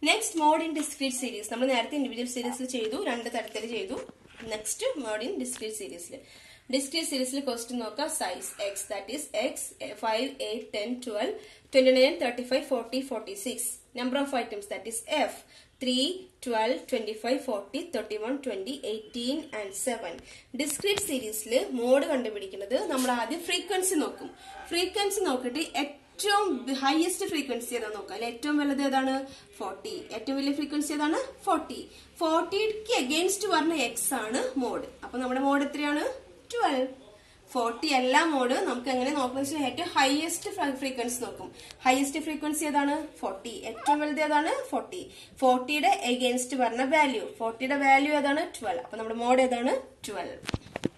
next mode in discrete series നമ്മൾ നേരത്തെ individual സീരീസിൽ ചെയ്തു രണ്ട് തരത്തിൽ ചെയ്തു നെക്സ്റ്റ് മോഡ് ഇൻ ഡിസ്ക്രീറ്റ് സീരീസിൽ ഡിസ്ക്രീറ്റ് സീരീസിൽ ക്വസ്റ്റ്യൻ നോക്കാം size X that is X five eight ten twelve twenty nine thirty five forty forty six number of items that is F three twelve twenty five forty thirty one twenty eighteen and seven discrete സീരീസിൽ mode കണ്ടുപിടിക്കുന്നത് നമ്മൾ ആദ്യം frequency നോക്കും frequency നോക്കിയിട്ട് ഏറ്റവും highest frequency ഏതാ നോക്കാം അല്ലെ ഏറ്റവും വലുത് ഏതാണ് ഫോർട്ടി ഏറ്റവും വലിയ ഫ്രീക്വൻസി ഏതാണ് ഫോർട്ടി ഫോർട്ടിക്ക് അഗെയിൻസ്റ്റ് പറഞ്ഞ എക്സ് ആണ് മോഡ് അപ്പൊ നമ്മുടെ മോഡ് എത്രയാണ് ട്വൽവ് ഫോർട്ടി എല്ലാ മോഡ് നമുക്ക് എങ്ങനെ നോക്കുന്ന വെച്ചാൽ ഏറ്റവും ഹയസ്റ്റ് ഫ്രീക്വൻസി നോക്കും ഹയസ്റ്റ് ഫ്രീക്വൻസി ഏതാണ് ഫോർട്ടി ഏറ്റവും വലുത് ഏതാണ് ഫോർട്ടി ഫോർട്ടിയുടെ എഗെയിൻസ്റ്റ് പറഞ്ഞ വാല്യൂ ഫോർട്ടിയുടെ വാല്യൂ ഏതാണ് ട്വൽവ് അപ്പൊ നമ്മുടെ മോഡ് ഏതാണ് ട്വൽവ്